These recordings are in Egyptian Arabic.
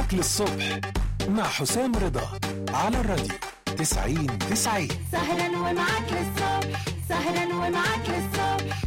معاك للصبح مع حسام رضا على الراديو 90 90 سهرا ومعاك للصبح سهرا ومعاك للصبح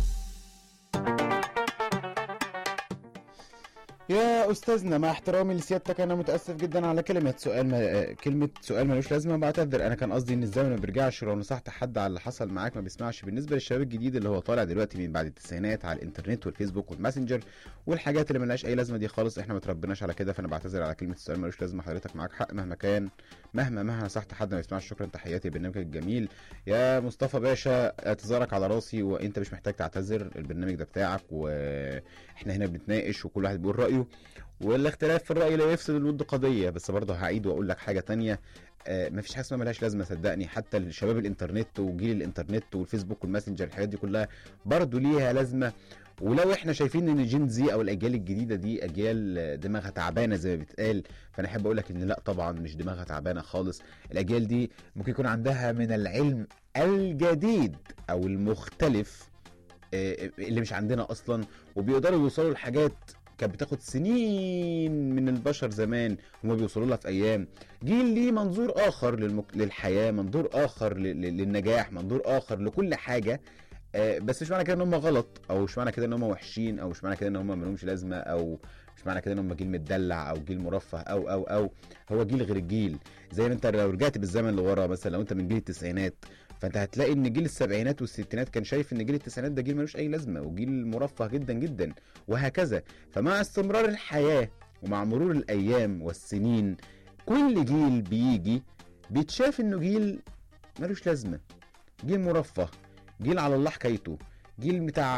يا استاذنا مع احترامي لسيادتك انا متاسف جدا على كلمه سؤال ما... آه، كلمه سؤال ملوش لازمه بعتذر انا كان قصدي ان الزمن ما بيرجعش لو نصحت حد على اللي حصل معاك ما بيسمعش بالنسبه للشباب الجديد اللي هو طالع دلوقتي من بعد التسعينات على الانترنت والفيسبوك والماسنجر والحاجات اللي ملهاش اي لازمه دي خالص احنا ما تربناش على كده فانا بعتذر على كلمه السؤال ملوش لازمه حضرتك معاك حق مهما كان مهما مهما نصحت حد ما يسمعش شكرا تحياتي برنامجك الجميل يا مصطفى باشا اعتذارك على راسي وانت مش محتاج تعتذر البرنامج ده بتاعك واحنا هنا بنتناقش وكل واحد بيقول رايه والاختلاف في الرأي لا يفسد الود قضية بس برضه هعيد واقول لك حاجة تانية آه مفيش حاجة اسمها ملهاش لازمة صدقني حتى الشباب الانترنت وجيل الانترنت والفيسبوك والماسنجر الحاجات دي كلها برضه ليها لازمة ولو احنا شايفين ان جين زي او الاجيال الجديده دي اجيال دماغها تعبانه زي ما بيتقال فانا احب اقول لك ان لا طبعا مش دماغها تعبانه خالص الاجيال دي ممكن يكون عندها من العلم الجديد او المختلف آه، اللي مش عندنا اصلا وبيقدروا يوصلوا لحاجات كانت بتاخد سنين من البشر زمان هما بيوصلوا لها في ايام جيل ليه منظور اخر للمك... للحياه منظور اخر ل... ل- للنجاح منظور اخر لكل حاجه آه، بس مش معنى كده ان هم غلط او مش معنى كده ان هم وحشين او مش معنى كده ان هم مالهمش لازمه او مش معنى كده ان هم جيل متدلع او جيل مرفه او او او هو جيل غير الجيل زي ما انت لو رجعت بالزمن لورا مثلا لو انت من جيل التسعينات فانت هتلاقي ان جيل السبعينات والستينات كان شايف ان جيل التسعينات ده جيل ملوش اي لازمه وجيل مرفه جدا جدا وهكذا فمع استمرار الحياه ومع مرور الايام والسنين كل جيل بيجي بيتشاف انه جيل ملوش لازمه جيل مرفه جيل على الله حكايته جيل بتاع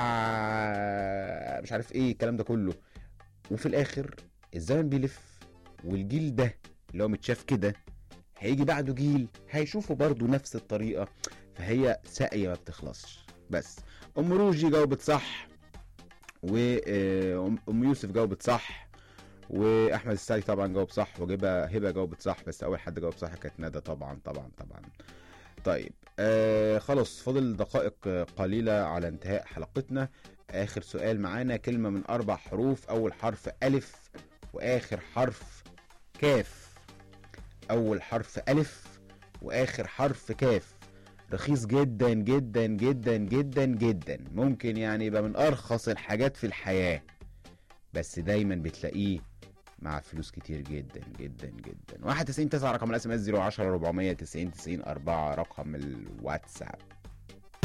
مش عارف ايه الكلام ده كله وفي الاخر الزمن بيلف والجيل ده اللي هو متشاف كده هيجي بعده جيل هيشوفوا برضه نفس الطريقه فهي ساقيه ما بتخلصش بس ام روجي جاوبت صح وام يوسف جاوبت صح واحمد السعدي طبعا جاوب صح وجبه هبه جاوبت صح بس اول حد جاوب صح كانت ندى طبعا طبعا طبعا طيب آه خلاص فاضل دقائق آه، قليلة على انتهاء حلقتنا آخر سؤال معانا كلمة من أربع حروف أول حرف ألف وآخر حرف كاف أول حرف ألف وآخر حرف كاف رخيص جدا جدا جدا جدا جدا ممكن يعني يبقى من أرخص الحاجات في الحياة بس دايما بتلاقيه مع فلوس كتير جدا جدا جدا 91 9 رقم الاس ام اس 010 490 90 4 رقم الواتساب